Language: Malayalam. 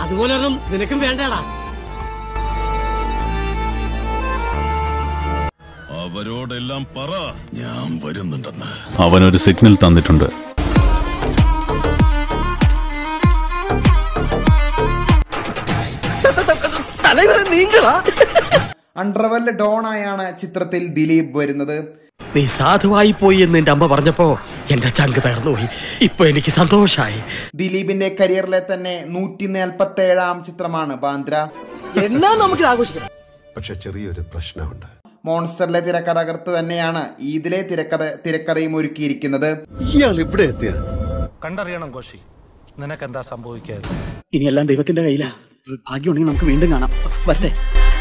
അതുപോലെ ഒന്നും നിനക്കും വേണ്ടടാ അവരോടെല്ലാം പറ ഞാൻ വരുന്നുണ്ടെന്ന് അവനൊരു സിഗ്നൽ തന്നിട്ടുണ്ട് അണ്ടർവെൽ ഡോണായാണ് ചിത്രത്തിൽ ദിലീപ് വരുന്നത് നീ സാധുവായി പോയി എന്ന് എന്റെ അമ്മ പറഞ്ഞപ്പോ എന്റെ ചങ്ക് തകർന്നുപോയി ഇപ്പൊ എനിക്ക് സന്തോഷായി ദിലീപിന്റെ കരിയറിലെ തന്നെ നൂറ്റി നാൽപ്പത്തി ഏഴാം ചിത്രമാണ് ബാന്ദ്ര എന്നാ നമുക്ക് ആഘോഷിക്കാം പക്ഷെ ചെറിയൊരു പ്രശ്നമുണ്ട് മോൺസ്റ്ററിലെ തിരക്കഥകർത്ത് തന്നെയാണ് ഇതിലെ തിരക്കഥ തിരക്കഥയും ഒരുക്കിയിരിക്കുന്നത് ഇയാൾ ഇവിടെ എത്തിയ കണ്ടറിയണം കോശി നിനക്കെന്താ സംഭവിക്കാതെ ഇനിയെല്ലാം ദൈവത്തിന്റെ കയ്യിലാ ഭാഗ്യമുണ്ടെങ്കിൽ നമുക്ക് വീണ്ടും കാണാം വരട്ടെ